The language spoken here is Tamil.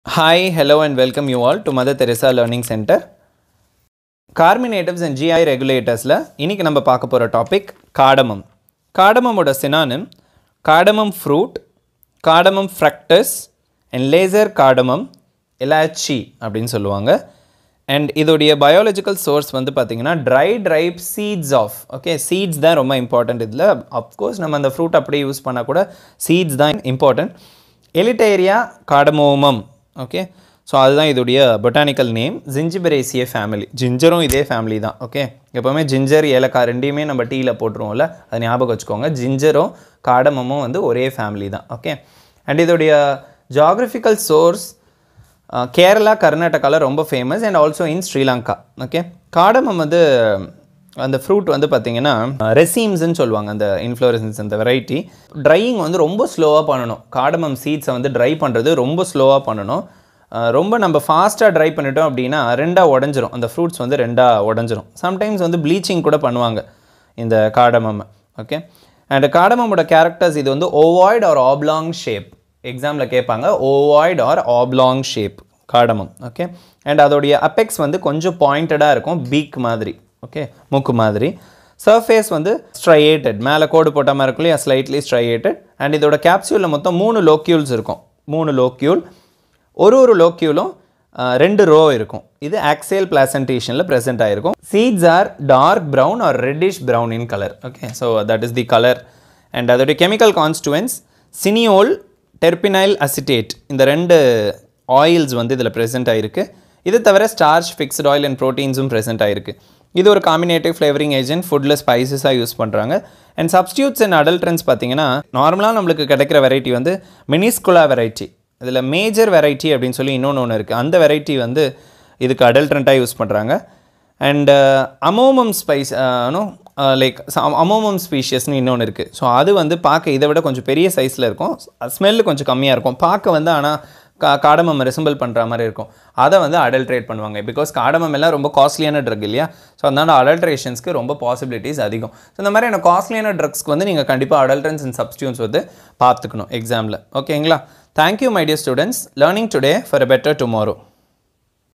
Hi, hello, and welcome you all to Mother Teresa Learning Center. Carminatives and GI regulatorsல இன்னைக்கு நம்ம பார்க்க போகிற டாபிக் காடமம் காடமமோட synonym cardamom fruit cardamom fructus and lesser cardamom elaichi அப்படின்னு சொல்லுவாங்க அண்ட் இதோடைய பயாலஜிக்கல் சோர்ஸ் வந்து பார்த்தீங்கன்னா dry ripe seeds of okay seeds தான் ரொம்ப இம்பார்ட்டண்ட் இதில் அஃப்கோர்ஸ் நம்ம அந்த ஃப்ரூட் அப்படியே யூஸ் பண்ணால் கூட சீட்ஸ் தான் important Elettaria cardamomum okay so அதுதான் இதோடைய பொட்டானிக்கல் நேம் ஜிஞ்சிபரேசிய ஃபேமிலி ஜிஞ்சரும் இதே ஃபேமிலி தான் ஓகே எப்போவுமே ஜிஞ்சர் ஏலக்காய் ரெண்டையுமே நம்ம டீயில் போட்டுருவோம்ல அது ஞாபகம் வச்சுக்கோங்க ஜிஞ்சரும் காடமமும் வந்து ஒரே ஃபேமிலி தான் ஓகே அண்ட் இதோடைய ஜாகிரபிக்கல் சோர்ஸ் கேரளா கர்நாடகாவில் ரொம்ப famous and also in Sri Lanka okay cardamom வந்து அந்த ஃப்ரூட் வந்து பார்த்தீங்கன்னா ரெசீம்ஸ்ன்னு சொல்லுவாங்க அந்த இன்ஃப்ளோரசன்ஸ் அந்த வெரைட்டி ட்ரையிங் வந்து ரொம்ப ஸ்லோவாக பண்ணணும் காடமம் சீட்ஸை வந்து ட்ரை பண்ணுறது ரொம்ப ஸ்லோவாக பண்ணணும் அஹ் ரொம்ப நம்ம ஃபாஸ்ட்டாக ட்ரை பண்ணிட்டோம் அப்படின்னா ரெண்டாக உடஞ்சிரும் அந்த ஃப்ரூட்ஸ் வந்து ரெண்டாக உடஞ்சிரும் சம்டைம்ஸ் வந்து ப்ளீச்சிங் கூட பண்ணுவாங்க இந்த காடமம் ஓகே அண்ட் காடமமோட கேரக்டர்ஸ் இது வந்து ஓவாய்ட் ஆர் ஆப்லாங் ஷேப் எக்ஸாமில் கேட்பாங்க ovoid or oblong shape cardamom okay and அதோடைய அப்பெக்ஸ் வந்து கொஞ்சம் பாயிண்டடாக இருக்கும் பீக் மாதிரி ஓகே மூக்கு மாதிரி சர்ஃபேஸ் வந்து ஸ்ட்ரையேட்டட் மேலே கோடு போட்ட மாதிரி இருக்கும் இல்லையா ஸ்லைட்லி ஸ்ட்ரையேட்டட் அண்ட் இதோட கேப்சியூலில் மொத்தம் மூணு லோக்யூல்ஸ் இருக்கும் மூணு லோக்யூல் ஒரு ஒரு லோக்யூலும் ரெண்டு ரோ இருக்கும் இது ஆக்சேல் பிளாசன்டேஷனில் ப்ரெசென்ட் ஆகிருக்கும் seeds are dark brown or reddish brown in colour okay so that is the colour and அதோடைய chemical constituents cineole terpinyl acetate இந்த ரெண்டு ஆயில்ஸ் வந்து இதில் ப்ரெசென்ட் ஆகிருக்கு இது தவிர ஸ்டார்ச் ஃபிக்ஸ்ட் ஆயில் அண்ட் ப்ரோட்டீன்ஸும் ப்ரெசென்ட் ஆகிருக்கு இது ஒரு காம்பினேட்டிவ் ஃப்ளேவரிங் ஏஜென்ட் ஃபுட்டில் ஸ்பைசஸாக யூஸ் பண்ணுறாங்க அண்ட் சப்ஸ்டியூட்ஸ் அண்ட் அடல்ட்ரன்ஸ் பார்த்தீங்கன்னா நார்மலாக நம்மளுக்கு கிடைக்கிற வெரைட்டி வந்து மினிஸ்குலா வெரைட்டி இதில் மேஜர் வெரைட்டி அப்படின்னு சொல்லி இன்னொன்று ஒன்று இருக்குது அந்த வெரைட்டி வந்து இதுக்கு அடல்ட்ரண்ட்டாக யூஸ் பண்ணுறாங்க and Amomum spice no like Amomum ஸ்பீஷியஸ்னு இன்னொன்று இருக்குது ஸோ அது வந்து பார்க்க இதை விட கொஞ்சம் பெரிய சைஸில் இருக்கும் ஸ்மெல்லு கொஞ்சம் கம்மியாக இருக்கும் பார்க்க வந்து ஆனால் கா காடமம் ரெசம்பிள் பண்ணுற மாதிரி இருக்கும் அதை வந்து அடல்ட்ரேட் பண்ணுவாங்க பிகாஸ் காடமம் எல்லாம் ரொம்ப காஸ்ட்லியான ட்ரக் இல்லையா ஸோ அதனால் அடல்ட்ரேஷன்ஸ்க்கு ரொம்ப பாசிபிலிட்டிஸ் அதிகம் ஸோ இந்த மாதிரியான காஸ்ட்லியான ட்ரக்ஸ்க்கு வந்து நீங்கள் கண்டிப்பாக அடல்ட்ரன்ஸ் அண்ட் சப்ஸ்டியூன்ஸ் வந்து பார்த்துக்கணும் எக்ஸாமில் ஓகேங்களா thank you my dear students learning today for a better tomorrow